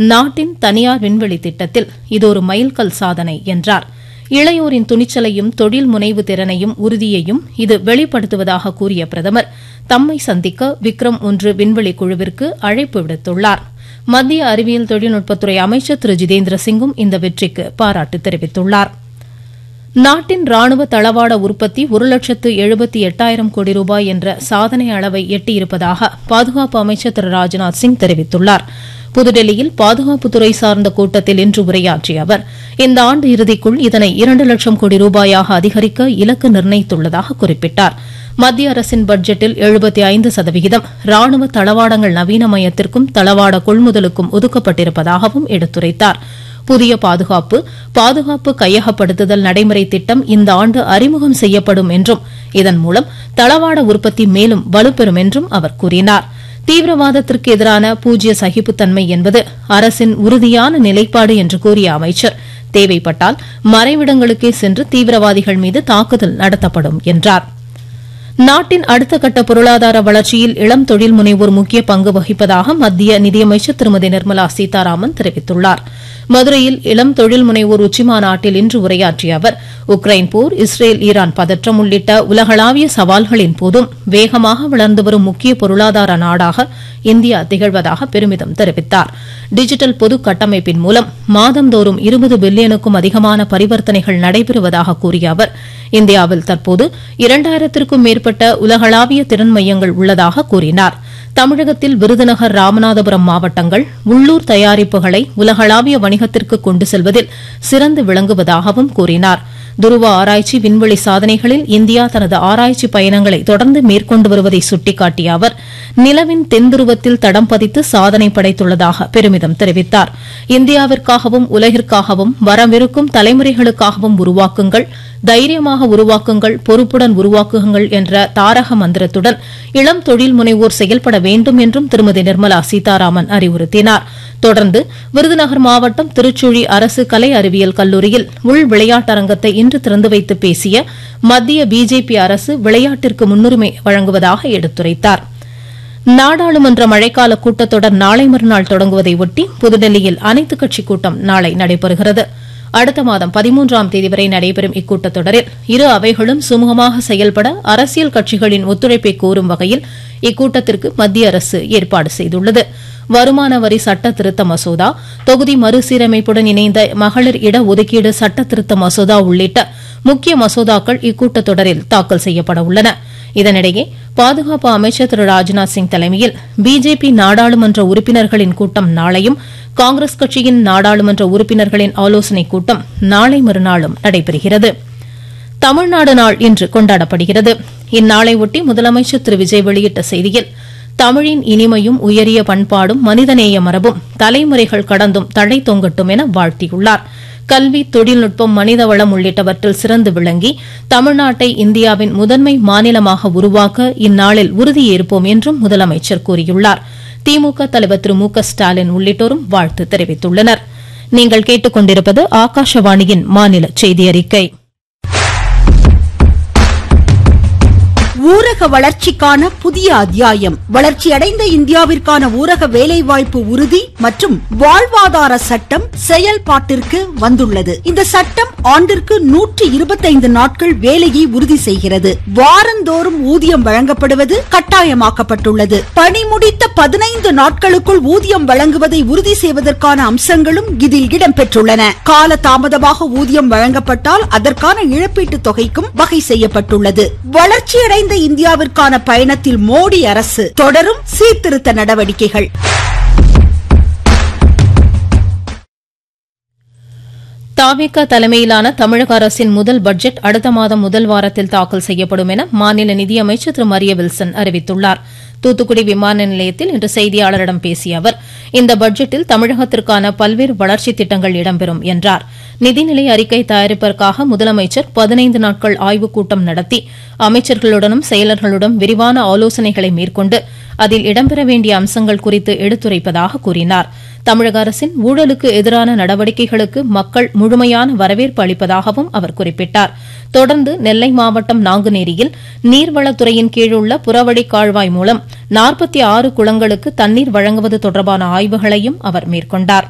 நாட்டின் தனியார் விண்வெளி திட்டத்தில் இது ஒரு மைல்கல் சாதனை என்றார் இளையோரின் துணிச்சலையும் தொழில் முனைவு திறனையும் உறுதியையும் இது வெளிப்படுத்துவதாக கூறிய பிரதமர் தம்மை சந்திக்க விக்ரம் ஒன்று விண்வெளி குழுவிற்கு அழைப்பு விடுத்துள்ளார் மத்திய அறிவியல் தொழில்நுட்பத்துறை அமைச்சர் திரு ஜிதேந்திர சிங்கும் இந்த வெற்றிக்கு பாராட்டு தெரிவித்துள்ளார் நாட்டின் ராணுவ தளவாட உற்பத்தி ஒரு லட்சத்து எழுபத்தி எட்டாயிரம் கோடி ரூபாய் என்ற சாதனை அளவை எட்டியிருப்பதாக பாதுகாப்பு அமைச்சர் திரு ராஜ்நாத் சிங் தெரிவித்துள்ளார் புதுடெல்லியில் பாதுகாப்புத்துறை சார்ந்த கூட்டத்தில் இன்று உரையாற்றிய அவர் இந்த ஆண்டு இறுதிக்குள் இதனை இரண்டு லட்சம் கோடி ரூபாயாக அதிகரிக்க இலக்கு நிர்ணயித்துள்ளதாக குறிப்பிட்டார் மத்திய அரசின் பட்ஜெட்டில் எழுபத்தி ஐந்து சதவிகிதம் ராணுவ தளவாடங்கள் நவீனமயத்திற்கும் தளவாட கொள்முதலுக்கும் ஒதுக்கப்பட்டிருப்பதாகவும் எடுத்துரைத்தார் புதிய பாதுகாப்பு பாதுகாப்பு கையகப்படுத்துதல் நடைமுறை திட்டம் இந்த ஆண்டு அறிமுகம் செய்யப்படும் என்றும் இதன் மூலம் தளவாட உற்பத்தி மேலும் வலுப்பெறும் என்றும் அவர் கூறினார் தீவிரவாதத்திற்கு எதிரான பூஜ்ய சகிப்புத்தன்மை என்பது அரசின் உறுதியான நிலைப்பாடு என்று கூறிய அமைச்சர் தேவைப்பட்டால் மறைவிடங்களுக்கே சென்று தீவிரவாதிகள் மீது தாக்குதல் நடத்தப்படும் என்றார் நாட்டின் அடுத்த கட்ட பொருளாதார வளர்ச்சியில் இளம் தொழில் முனைவோர் முக்கிய பங்கு வகிப்பதாக மத்திய நிதியமைச்சர் திருமதி நிர்மலா சீதாராமன் தெரிவித்துள்ளார் மதுரையில் இளம் தொழில் முனைவோர் உச்சிமாநாட்டில் இன்று உரையாற்றிய அவர் உக்ரைன் போர் இஸ்ரேல் ஈரான் பதற்றம் உள்ளிட்ட உலகளாவிய சவால்களின் போதும் வேகமாக வளர்ந்து வரும் முக்கிய பொருளாதார நாடாக இந்தியா திகழ்வதாக பெருமிதம் தெரிவித்தார் டிஜிட்டல் பொது கட்டமைப்பின் மூலம் மாதந்தோறும் இருபது பில்லியனுக்கும் அதிகமான பரிவர்த்தனைகள் நடைபெறுவதாக கூறிய அவர் இந்தியாவில் தற்போது இரண்டாயிரத்திற்கும் மேற்பட்ட உலகளாவிய திறன் மையங்கள் உள்ளதாக கூறினார் தமிழகத்தில் விருதுநகர் ராமநாதபுரம் மாவட்டங்கள் உள்ளூர் தயாரிப்புகளை உலகளாவிய வணிகத்திற்கு கொண்டு செல்வதில் சிறந்து விளங்குவதாகவும் கூறினார் துருவ ஆராய்ச்சி விண்வெளி சாதனைகளில் இந்தியா தனது ஆராய்ச்சி பயணங்களை தொடர்ந்து மேற்கொண்டு வருவதை சுட்டிக்காட்டிய அவர் நிலவின் தென்துருவத்தில் தடம் பதித்து சாதனை படைத்துள்ளதாக பெருமிதம் தெரிவித்தார் இந்தியாவிற்காகவும் உலகிற்காகவும் வரவிருக்கும் தலைமுறைகளுக்காகவும் உருவாக்குங்கள் தைரியமாக உருவாக்குங்கள் பொறுப்புடன் உருவாக்குங்கள் என்ற தாரக மந்திரத்துடன் இளம் தொழில் முனைவோர் செயல்பட வேண்டும் என்றும் திருமதி நிர்மலா சீதாராமன் அறிவுறுத்தினார் தொடர்ந்து விருதுநகர் மாவட்டம் திருச்சுழி அரசு கலை அறிவியல் கல்லூரியில் உள் விளையாட்டரங்கத்தை இன்று திறந்து வைத்து பேசிய மத்திய பிஜேபி அரசு விளையாட்டிற்கு முன்னுரிமை வழங்குவதாக எடுத்துரைத்தார் நாடாளுமன்ற மழைக்கால கூட்டத்தொடர் நாளை மறுநாள் தொடங்குவதை ஒட்டி புதுடெல்லியில் அனைத்துக் கட்சிக் கூட்டம் நாளை நடைபெறுகிறது அடுத்த மாதம் பதிமூன்றாம் தேதி வரை நடைபெறும் இக்கூட்டத்தொடரில் இரு அவைகளும் சுமூகமாக செயல்பட அரசியல் கட்சிகளின் ஒத்துழைப்பை கோரும் வகையில் இக்கூட்டத்திற்கு மத்திய அரசு ஏற்பாடு செய்துள்ளது வருமான வரி சட்ட திருத்த மசோதா தொகுதி மறுசீரமைப்புடன் இணைந்த மகளிர் இட ஒதுக்கீடு சட்ட திருத்த மசோதா உள்ளிட்ட முக்கிய மசோதாக்கள் இக்கூட்டத்தொடரில் தாக்கல் செய்யப்பட உள்ளன இதனிடையே பாதுகாப்பு அமைச்சர் திரு ராஜ்நாத் சிங் தலைமையில் பிஜேபி நாடாளுமன்ற உறுப்பினர்களின் கூட்டம் நாளையும் காங்கிரஸ் கட்சியின் நாடாளுமன்ற உறுப்பினர்களின் ஆலோசனைக் கூட்டம் நாளை மறுநாளும் நடைபெறுகிறது தமிழ்நாடு நாள் இன்று கொண்டாடப்படுகிறது இந்நாளையொட்டி முதலமைச்சர் திரு விஜய் வெளியிட்ட செய்தியில் தமிழின் இனிமையும் உயரிய பண்பாடும் மனிதநேய மரபும் தலைமுறைகள் கடந்தும் தழை தொங்கட்டும் என வாழ்த்தியுள்ளார் கல்வி தொழில்நுட்பம் மனிதவளம் உள்ளிட்டவற்றில் சிறந்து விளங்கி தமிழ்நாட்டை இந்தியாவின் முதன்மை மாநிலமாக உருவாக்க இந்நாளில் உறுதியேற்போம் என்றும் முதலமைச்சர் கூறியுள்ளார் திமுக தலைவர் திரு மு க ஸ்டாலின் உள்ளிட்டோரும் வாழ்த்து தெரிவித்துள்ளனர் நீங்கள் கேட்டுக் கொண்டிருப்பது ஆகாஷவாணியின் மாநில செய்தி அறிக்கை ஊரக வளர்ச்சிக்கான புதிய அத்தியாயம் வளர்ச்சியடைந்த இந்தியாவிற்கான ஊரக வேலைவாய்ப்பு உறுதி மற்றும் வாழ்வாதார சட்டம் செயல்பாட்டிற்கு வந்துள்ளது இந்த சட்டம் ஆண்டிற்கு நூற்றி இருபத்தைந்து நாட்கள் வேலையை உறுதி செய்கிறது வாரந்தோறும் ஊதியம் வழங்கப்படுவது கட்டாயமாக்கப்பட்டுள்ளது பணி முடித்த பதினைந்து நாட்களுக்குள் ஊதியம் வழங்குவதை உறுதி செய்வதற்கான அம்சங்களும் இதில் இடம்பெற்றுள்ளன கால தாமதமாக ஊதியம் வழங்கப்பட்டால் அதற்கான இழப்பீட்டுத் தொகைக்கும் வகை செய்யப்பட்டுள்ளது வளர்ச்சியடைந்த இந்தியாவிற்கான பயணத்தில் மோடி அரசு தொடரும் சீர்திருத்த நடவடிக்கைகள் தாவேக தலைமையிலான தமிழக அரசின் முதல் பட்ஜெட் அடுத்த மாதம் முதல் வாரத்தில் தாக்கல் செய்யப்படும் என மாநில நிதியமைச்சர் திரு மரிய வில்சன் அறிவித்துள்ளார் தூத்துக்குடி விமான நிலையத்தில் இன்று செய்தியாளரிடம் பேசிய அவர் இந்த பட்ஜெட்டில் தமிழகத்திற்கான பல்வேறு வளர்ச்சித் திட்டங்கள் இடம்பெறும் என்றார் நிதிநிலை அறிக்கை தயாரிப்பதற்காக முதலமைச்சர் பதினைந்து நாட்கள் ஆய்வுக் கூட்டம் நடத்தி அமைச்சர்களுடனும் செயலர்களுடன் விரிவான ஆலோசனைகளை மேற்கொண்டு அதில் இடம்பெற வேண்டிய அம்சங்கள் குறித்து எடுத்துரைப்பதாக கூறினார் தமிழக அரசின் ஊழலுக்கு எதிரான நடவடிக்கைகளுக்கு மக்கள் முழுமையான வரவேற்பு அளிப்பதாகவும் அவர் குறிப்பிட்டார் தொடர்ந்து நெல்லை மாவட்டம் நாங்குநேரியில் நீர்வளத்துறையின் கீழுள்ள புறவழி கால்வாய் மூலம் நாற்பத்தி ஆறு குளங்களுக்கு தண்ணீர் வழங்குவது தொடர்பான ஆய்வுகளையும் அவர் மேற்கொண்டார்